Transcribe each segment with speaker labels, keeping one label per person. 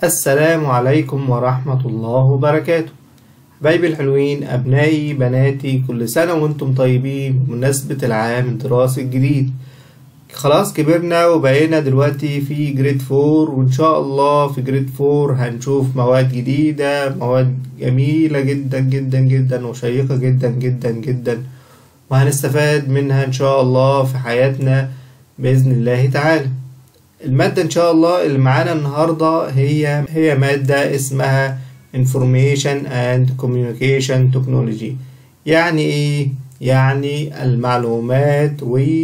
Speaker 1: السلام عليكم ورحمة الله وبركاته حبايبي الحلوين أبنائي بناتي كل سنة وانتم طيبين بمناسبة العام الدراسي الجديد خلاص كبرنا وبقينا دلوقتي في جريد فور وإن شاء الله في جريد فور هنشوف مواد جديدة مواد جميلة جدا جدا جدا وشيقة جدا جدا جدا وهنستفاد منها إن شاء الله في حياتنا بإذن الله تعالى المادة إن شاء الله اللي معانا النهاردة هي هي مادة اسمها Information and Communication Technology يعني إيه؟ يعني المعلومات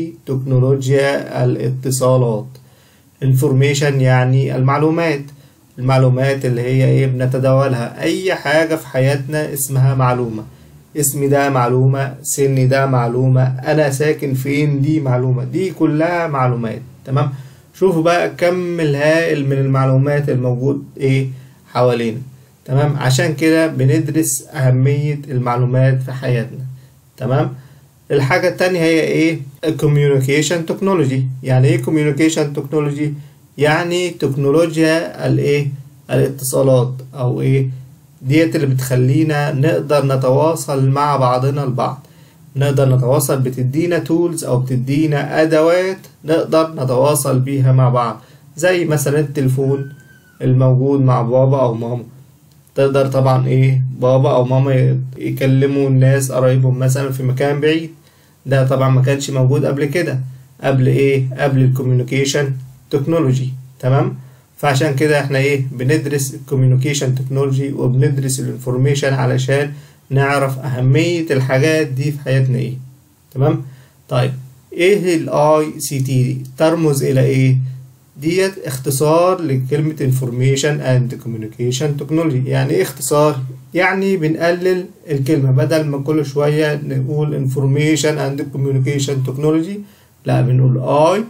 Speaker 1: وتكنولوجيا الاتصالات Information يعني المعلومات المعلومات اللي هي إيه بنتداولها أي حاجة في حياتنا اسمها معلومة اسمي ده معلومة سني ده معلومة أنا ساكن فين دي معلومة دي كلها معلومات تمام شوفوا بقى كم الهائل من المعلومات الموجود ايه حوالينا تمام عشان كده بندرس أهمية المعلومات في حياتنا تمام الحاجة التانية هي ايه communication technology يعني ايه communication technology يعني تكنولوجيا الايه الاتصالات او ايه ديت اللي بتخلينا نقدر نتواصل مع بعضنا البعض نقدر نتواصل بتدينا تولز او بتدينا ادوات نقدر نتواصل بيها مع بعض زي مثلا التليفون الموجود مع بابا او ماما تقدر طبعا ايه بابا او ماما يكلموا الناس قرايبهم مثلا في مكان بعيد ده طبعا ما كانش موجود قبل كده قبل ايه قبل الكوميونيكيشن تكنولوجي تمام فعشان كده احنا ايه بندرس الكوميونيكيشن تكنولوجي وبندرس الانفورميشن علشان نعرف أهمية الحاجات دي في حياتنا إيه تمام طيب إيه ال ICT ترمز إلى إيه ديت اختصار لكلمة Information and Communication Technology يعني إيه اختصار يعني بنقلل الكلمة بدل ما كل شوية نقول Information and Communication Technology لا بنقول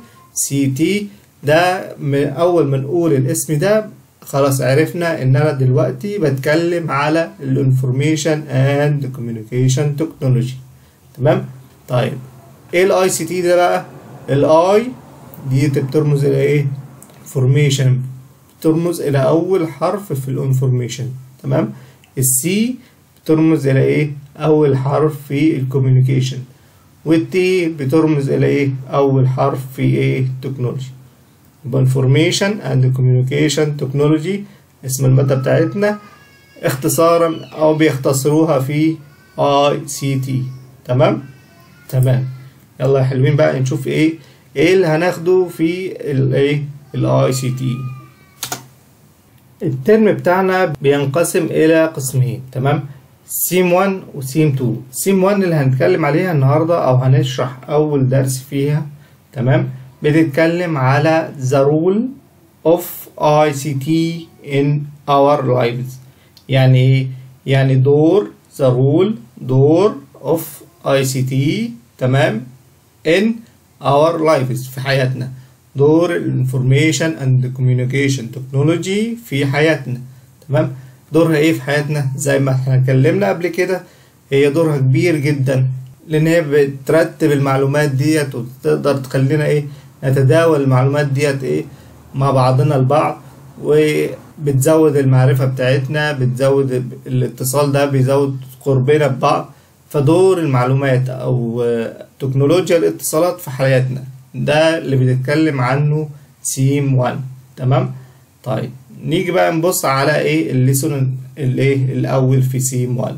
Speaker 1: ICT ده من أول ما نقول الاسم ده خلاص عرفنا ان انا دلوقتي بتكلم على الانفورميشن اند كوميونيكيشن تكنولوجي تمام طيب ايه الاي سي تي ده بقى الاي دي بترمز الى ايه انفورميشن بترمز الى اول حرف في الانفورميشن تمام السي بترمز الى ايه اول حرف في الكوميونيكيشن والتي بترمز الى ايه اول حرف في ايه تكنولوجي Information and Communication Technology اسم المادة بتاعتنا اختصارا أو بيختصروها في ICT تمام تمام يلا يا حلوين بقى نشوف ايه ايه اللي هناخده في الايه الاي سي تي الترم بتاعنا بينقسم الى قسمين تمام سيم 1 وسيم 2 سيم 1 اللي هنتكلم عليها النهارده او هنشرح اول درس فيها تمام بتتكلم على the role of ICT in our lives يعني ايه؟ يعني دور the role دور of ICT تمام in our lives في حياتنا دور الانفورميشن and communication technology في حياتنا تمام دورها ايه في حياتنا زي ما احنا اتكلمنا قبل كده هي دورها كبير جدا لان هي بترتب المعلومات ديت وتقدر تخلينا ايه نتداول المعلومات ديت ايه مع بعضنا البعض وبتزود المعرفة بتاعتنا بتزود الاتصال ده بيزود قربنا ببعض فدور المعلومات او تكنولوجيا الاتصالات في حياتنا ده اللي بنتكلم عنه سيم 1 تمام طيب نيجي بقى نبص على ايه الليسون الايه الاول في سيم 1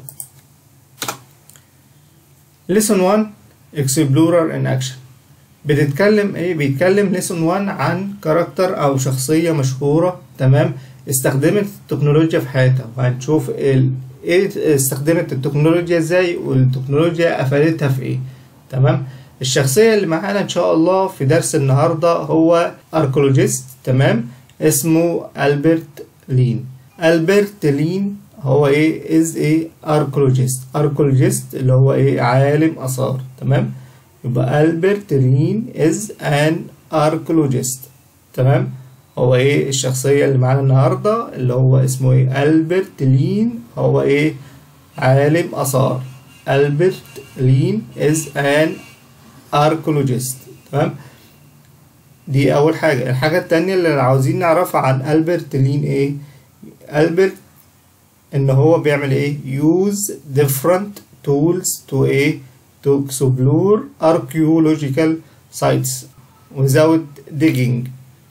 Speaker 1: ليسون 1 اكسبلورر ان اكشن بتتكلم ايه بيتكلم ليسون 1 عن كاركتر او شخصية مشهورة تمام استخدمت التكنولوجيا في حياتها وهنشوف ال... ايه استخدمت التكنولوجيا ازاي والتكنولوجيا افادتها في ايه تمام الشخصية اللي معانا ان شاء الله في درس النهاردة هو اركولوجيست تمام اسمه البرت لين البرت لين هو ايه از ايه اركولوجيست اركولوجيست اللي هو ايه عالم اثار تمام يبقى ألبرت لين is an archaeologist تمام هو ايه الشخصية اللي معانا النهاردة اللي هو اسمه ايه ألبرت لين هو ايه عالم آثار ألبرت لين is an archaeologist تمام دي أول حاجة الحاجة التانية اللي عاوزين نعرفها عن ألبرت لين ايه ألبرت ان هو بيعمل ايه use different tools to ايه to explore archaeological sites without digging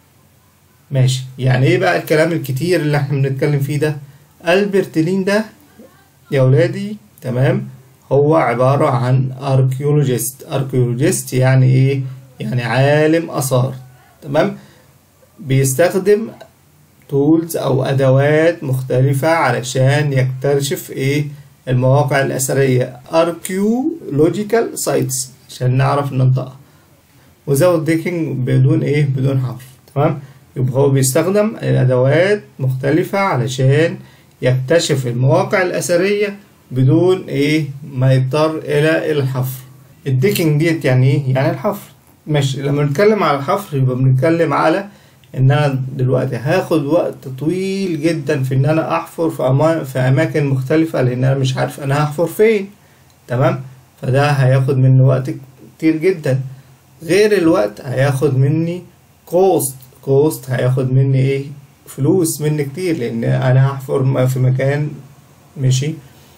Speaker 1: ماشي يعني ايه بقى الكلام الكتير اللي احنا بنتكلم فيه ده ألبرت لين ده يا ولادي تمام هو عبارة عن archaeologist archaeologist يعني ايه يعني عالم آثار تمام بيستخدم تولز او ادوات مختلفة علشان يكتشف ايه المواقع الاثرية archaeological sites عشان نعرف ننطقها without digging بدون ايه بدون حرف تمام يبقى هو بيستخدم الادوات مختلفة علشان يكتشف المواقع الاثرية بدون ايه ما يضطر الى الحفر الديكينج ديت يعني ايه يعني الحفر ماشي لما نتكلم على الحفر يبقى بنتكلم على ان انا دلوقتي هاخد وقت طويل جدا في ان انا احفر في, أما... في اماكن مختلفة لان انا مش عارف انا هحفر فين تمام فده هياخد مني وقت كتير جدا غير الوقت هياخد مني كوست كوست هياخد مني ايه فلوس مني كتير لان انا هحفر في مكان ماشي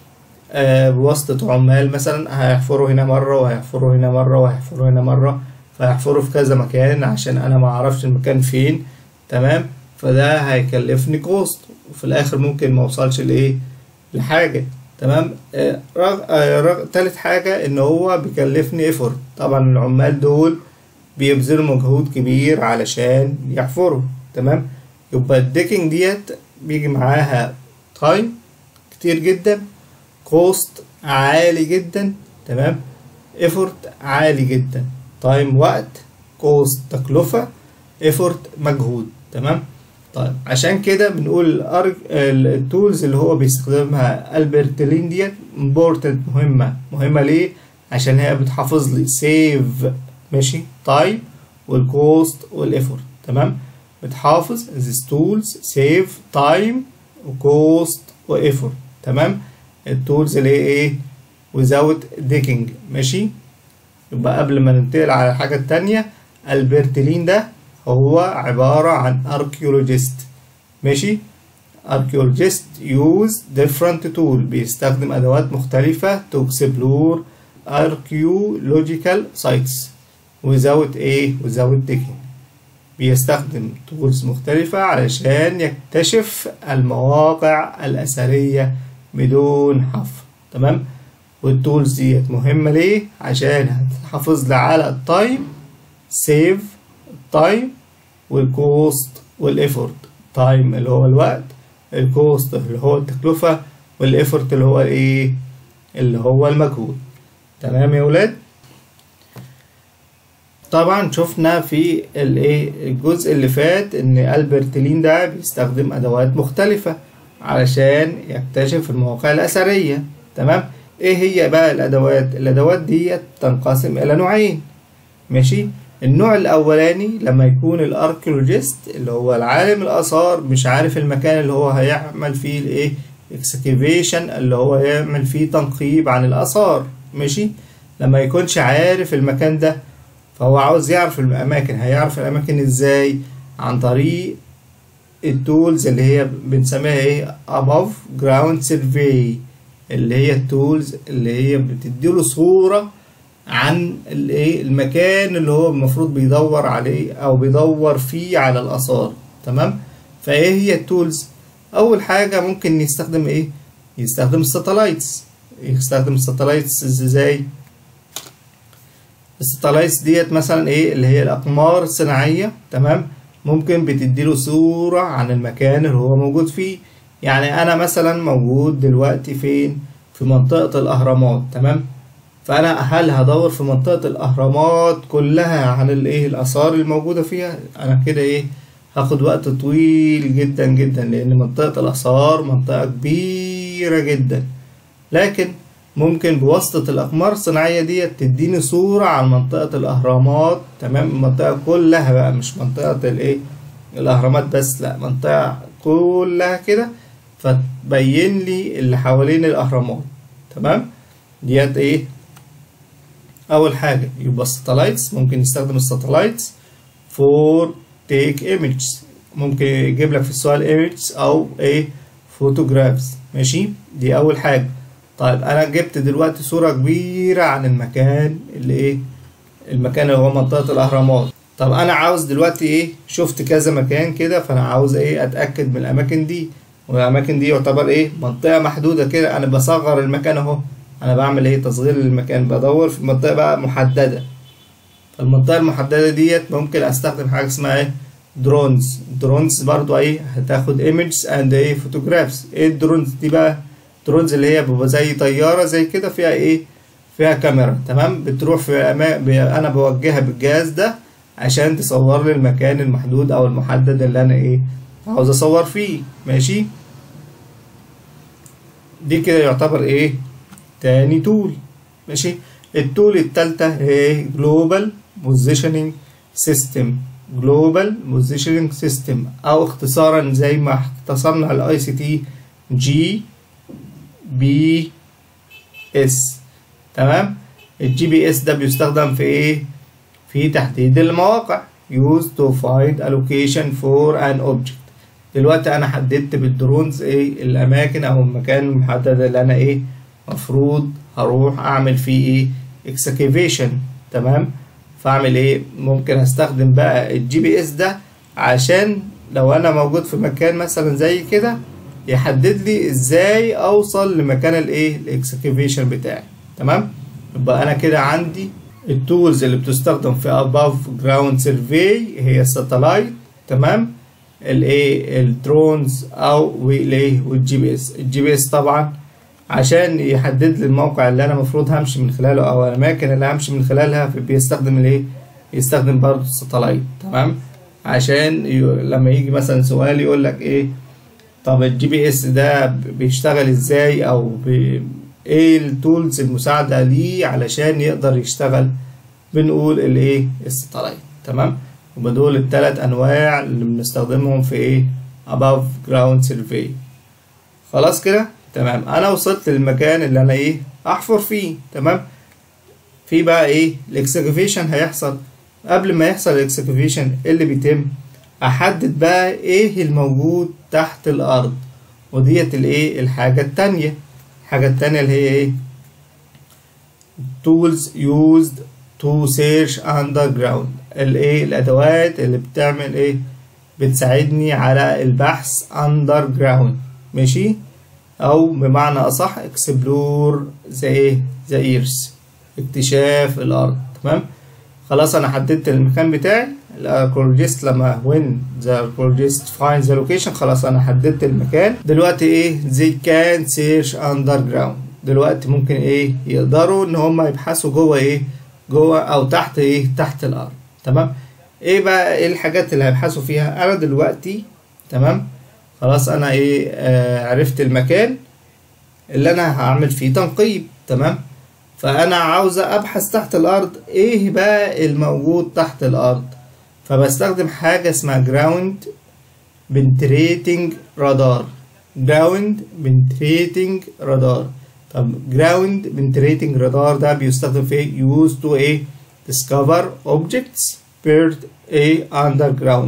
Speaker 1: آه بواسطة عمال مثلا هيحفروا هنا مرة وهيحفروا هنا مرة وهيحفروا هنا مرة فيحفروا في كذا مكان عشان انا ما اعرفش المكان فين تمام فده هيكلفني كوست وفي الاخر ممكن ما اوصلش لايه لحاجه تمام آه رغ... آه رغ... تالت حاجه ان هو بيكلفني ايفورت طبعا العمال دول بيبذلوا مجهود كبير علشان يحفروا تمام يبقى الديكينج ديت بيجي معاها تايم كتير جدا كوست عالي جدا تمام ايفورت عالي جدا تايم وقت كوست تكلفة ايفورت مجهود تمام طيب عشان كده بنقول التولز اللي هو بيستخدمها البرت لين ديت امبورتنت مهمة مهمة ليه عشان هي بتحافظ لي سيف ماشي تايم والكوست والايفورت تمام بتحافظ these tools save time وكوست وايفورت تمام التولز اللي هي ايه without digging ماشي يبقى قبل ما ننتقل على الحاجة التانية البرتلين ده هو عبارة عن archaeologist ماشي archaeologist use different tool بيستخدم أدوات مختلفة to explore archaeological sites without ايه without digging بيستخدم tools مختلفة علشان يكتشف المواقع الأثرية بدون حفر تمام والتولز ديت مهمة ليه؟ عشان هتحافظ لي على التايم سيف التايم والكوست والإيفورت تايم اللي هو الوقت الكوست اللي هو التكلفة والإيفورت اللي هو الإيه؟ اللي هو المجهود تمام يا ولاد؟ طبعا شفنا في الايه الجزء اللي فات ان البرت لين ده بيستخدم ادوات مختلفة علشان يكتشف المواقع الاثرية تمام ايه هي بقى الادوات الادوات دي تنقسم الى نوعين ماشي النوع الاولاني لما يكون الاركيولوجيست اللي هو العالم الاثار مش عارف المكان اللي هو هيعمل فيه الايه اكسكيفيشن اللي هو يعمل فيه تنقيب عن الاثار ماشي لما يكونش عارف المكان ده فهو عاوز يعرف الاماكن هيعرف الاماكن ازاي عن طريق التولز اللي هي بنسميها ايه above ground survey اللي هي التولز اللي هي بتديله صورة عن الايه المكان اللي هو المفروض بيدور عليه او بيدور فيه على الاثار تمام فايه هي التولز اول حاجة ممكن يستخدم ايه يستخدم الساتلايتس يستخدم الساتلايتس ازاي الساتلايتس ديت مثلا ايه اللي هي الاقمار الصناعية تمام ممكن بتديله صورة عن المكان اللي هو موجود فيه يعني انا مثلا موجود دلوقتي فين في منطقة الاهرامات تمام فانا هل هدور في منطقة الاهرامات كلها عن الايه الاثار الموجودة فيها انا كده ايه هاخد وقت طويل جدا جدا لان منطقة الاثار منطقة كبيرة جدا لكن ممكن بواسطة الأقمار الصناعية دي تديني صورة عن منطقة الأهرامات تمام المنطقة كلها بقى مش منطقة الإيه الأهرامات بس لأ منطقة كلها كده فتبين لي اللي حوالين الأهرامات تمام ديت إيه أول حاجة يبقى الساتلايتس ممكن نستخدم الساتلايتس فور تيك ايمجز ممكن يجيب لك في السؤال ايمجز او ايه فوتوغرافز ماشي دي اول حاجه طيب انا جبت دلوقتي صوره كبيره عن المكان اللي ايه المكان اللي هو منطقه الاهرامات طب انا عاوز دلوقتي ايه شفت كذا مكان كده فانا عاوز ايه اتاكد من الاماكن دي والاماكن دي يعتبر ايه منطقه محدوده كده انا بصغر المكان اهو انا بعمل ايه تصغير للمكان بدور في منطقه بقى محدده فالمنطقه المحدده ديت ممكن استخدم حاجه اسمها ايه درونز درونز برضو ايه هتاخد ايمجز اند ايه فوتوغرافز ايه الدرونز دي بقى درونز اللي هي بيبقى زي طياره زي كده فيها ايه فيها كاميرا تمام بتروح في أما... ب... انا بوجهها بالجهاز ده عشان تصور لي المكان المحدود او المحدد اللي انا ايه عاوز اصور فيه ماشي دي كده يعتبر ايه تاني تول ماشي التول التالتة هي جلوبال بوزيشننج سيستم جلوبال بوزيشننج سيستم او اختصارا زي ما اختصرنا الاي سي تي جي بي اس تمام الجي بي اس ده بيستخدم في ايه في تحديد المواقع used to find a location for an object دلوقتي انا حددت بالدرونز ايه الاماكن او المكان المحدد اللي انا ايه مفروض هروح اعمل فيه ايه excavation تمام فاعمل ايه ممكن استخدم بقى الجي بي اس ده عشان لو انا موجود في مكان مثلا زي كده يحدد لي ازاي اوصل لمكان الايه الاكسكافيشن بتاعي تمام يبقى انا كده عندي التولز اللي بتستخدم في above ground survey هي الساتلايت تمام الايه الدرونز او والايه والجي بي اس الجي بي اس طبعا عشان يحدد لي الموقع اللي انا المفروض همشي من خلاله او الاماكن اللي همشي من خلالها بيستخدم الايه يستخدم برضه الساتلايت تمام عشان ي... لما يجي مثلا سؤال يقول لك ايه طب الجي بي اس ده بيشتغل ازاي او بي... ايه التولز المساعده ليه علشان يقدر يشتغل بنقول الايه الساتلايت تمام يبقى دول الثلاث انواع اللي بنستخدمهم في ايه above ground survey خلاص كده تمام انا وصلت للمكان اللي انا ايه احفر فيه تمام في بقى ايه الاكسكافيشن هيحصل قبل ما يحصل الاكسكافيشن اللي بيتم احدد بقى ايه الموجود تحت الارض وديت الايه الحاجه التانية الحاجه التانية اللي هي ايه tools used to search underground الايه الادوات اللي بتعمل ايه بتساعدني على البحث underground ماشي او بمعنى اصح explore the ايه the earth اكتشاف الارض تمام خلاص انا حددت المكان بتاعي الاركولوجيست لما when the archaeologist finds the location خلاص انا حددت المكان دلوقتي ايه they can search underground دلوقتي ممكن ايه يقدروا ان هم يبحثوا جوه ايه جوه او تحت ايه تحت الارض تمام ايه بقى ايه الحاجات اللي هيبحثوا فيها انا دلوقتي تمام خلاص انا ايه آه عرفت المكان اللي انا هعمل فيه تنقيب تمام فانا عاوز ابحث تحت الارض ايه بقى الموجود تحت الارض فبستخدم حاجه اسمها ground penetrating radar ground penetrating radar طب ground penetrating radar ده بيستخدم في ايه used to ايه discover objects buried ايه underground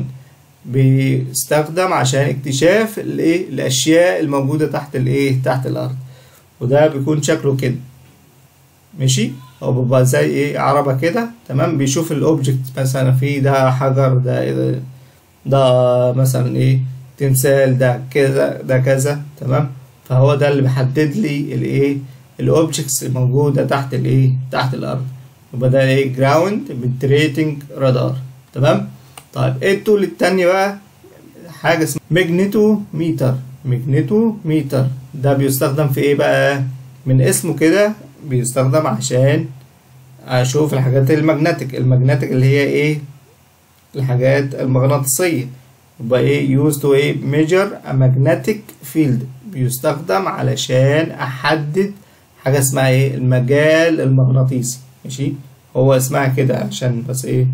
Speaker 1: بيستخدم عشان اكتشاف الايه الاشياء الموجوده تحت الايه تحت الارض وده بيكون شكله كده ماشي هو بيبقى زي ايه عربة كده تمام بيشوف الاوبجكت مثلا في ده حجر ده إيه ده مثلا ايه تمثال ده كذا ده كذا تمام فهو ده اللي بيحدد لي الايه الاوبجكتس الموجودة تحت الايه تحت الارض يبقى ده ايه جراوند بنتريتنج رادار تمام طيب ايه التول التانية بقى حاجة اسمها ماجنيتو ميتر ماجنيتو ميتر ده بيستخدم في ايه بقى من اسمه كده بيستخدم عشان اشوف الحاجات المagnetic المagnetic اللي هي ايه الحاجات المغناطيسية يبقى ايه used to ايه measure a magnetic field بيستخدم علشان احدد حاجة اسمها ايه المجال المغناطيسي ماشي هو اسمها كده عشان بس ايه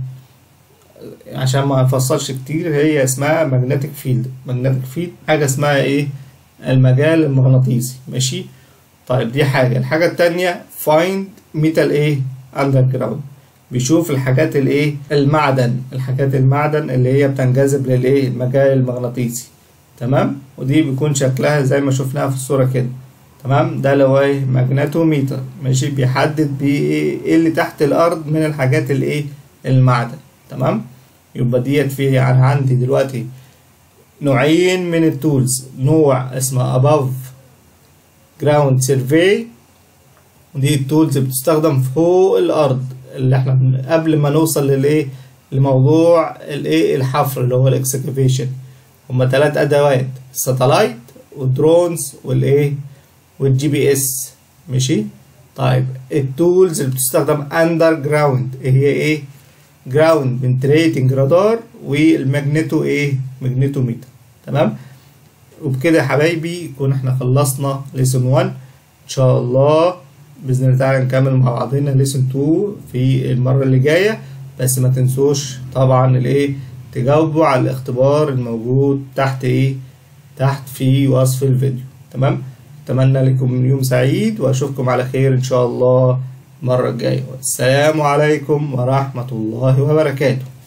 Speaker 1: عشان ما نفصلش كتير هي اسمها magnetic field magnetic field حاجة اسمها ايه المجال المغناطيسي ماشي طيب دي حاجة الحاجة التانية find metal ايه underground بيشوف الحاجات الايه المعدن الحاجات المعدن اللي هي بتنجذب للايه المجال المغناطيسي تمام ودي بيكون شكلها زي ما شفناها في الصورة كده تمام ده اللي هو ايه ماجنتوميتر ماشي بيحدد بيه ايه اللي تحت الارض من الحاجات الايه المعدن تمام يبقى ديت في يعني عندي دلوقتي نوعين من التولز نوع اسمه above ground survey ودي التولز بتستخدم فوق الارض اللي احنا قبل ما نوصل للايه لموضوع الايه الحفر اللي هو الاكسكافيشن هما ثلاث ادوات الساتلايت والدرونز والايه والجي بي اس ماشي طيب التولز اللي بتستخدم اندر جراوند هي ايه جراوند بنتريتنج رادار والماجنتو ايه ماجنتوميتر تمام وبكده يا حبايبي يكون احنا خلصنا ليسون 1 ان شاء الله باذن الله تعالى نكمل مع بعضنا ليسون 2 في المره اللي جايه بس ما تنسوش طبعا الايه تجاوبوا على الاختبار الموجود تحت ايه تحت في وصف الفيديو تمام اتمنى لكم يوم سعيد واشوفكم على خير ان شاء الله المره الجايه والسلام عليكم ورحمه الله وبركاته